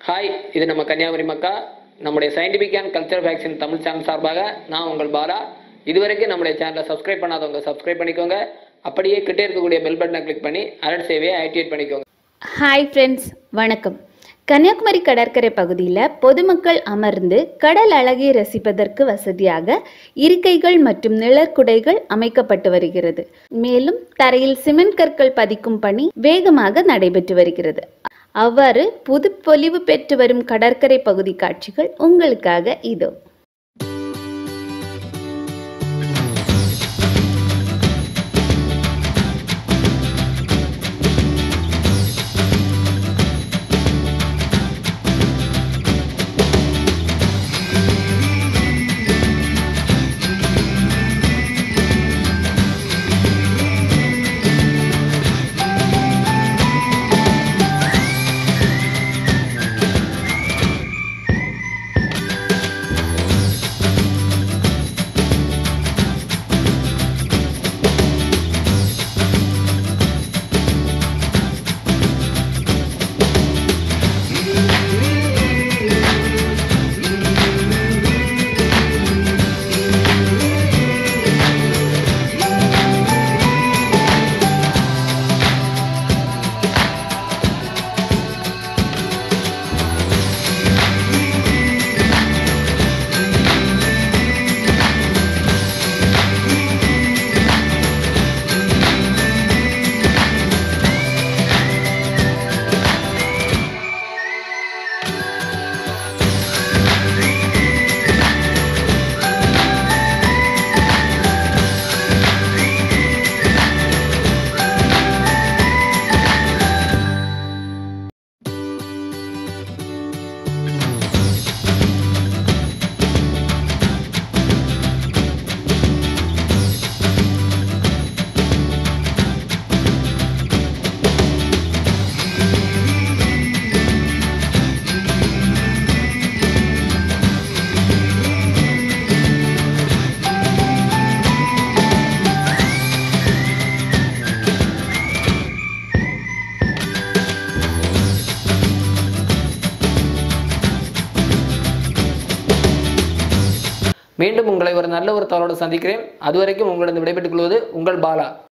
hi இது நம்ம கன்னியாகுமரி மக்கா நம்முடைய scientific and culture vaccine Tamil channel சார்பாக நான் உங்கள் பாலா இதுவரைக்கும் நம்முடைய சேனலை சப்ஸ்கிரைப் பண்ணாதவங்க சப்ஸ்கிரைப் பண்ணிக்கோங்க அப்படியே கிட்டே இருக்கக்கூடிய பெல் பட்டனை கிளிக் பண்ணி அலர்ட் சேவையை ஆக்டிவேட் பண்ணிக்கோங்க ஹாய் ஃப்ரெண்ட்ஸ் வணக்கம் கன்னியாகுமரி கடற்கரை பகுதியில் பொதுமக்கள் அமர்ந்து கடல் அழகை ரசிப்பதற்கு வசதியாக இருக்கைகள் மற்றும் நிழற்குடைகள் அமைக்கப்பட்டு வருகிறது மேலும் தரையில் சிமெண்ட் கற்கள் பதிக்கும் பணி வேகமாக நடைபெற்று வருகிறது அவ்வாறு புதுப்பொலிவு பெற்று வரும் கடற்கரை பகுதி காட்சிகள் உங்களுக்காக இதோ மீண்டும் உங்களை ஒரு நல்ல ஒரு தகவலோடு சந்திக்கிறேன் அதுவரைக்கும் உங்களிடம் விடைபெற்றுக் கொள்வது உங்கள் பாலா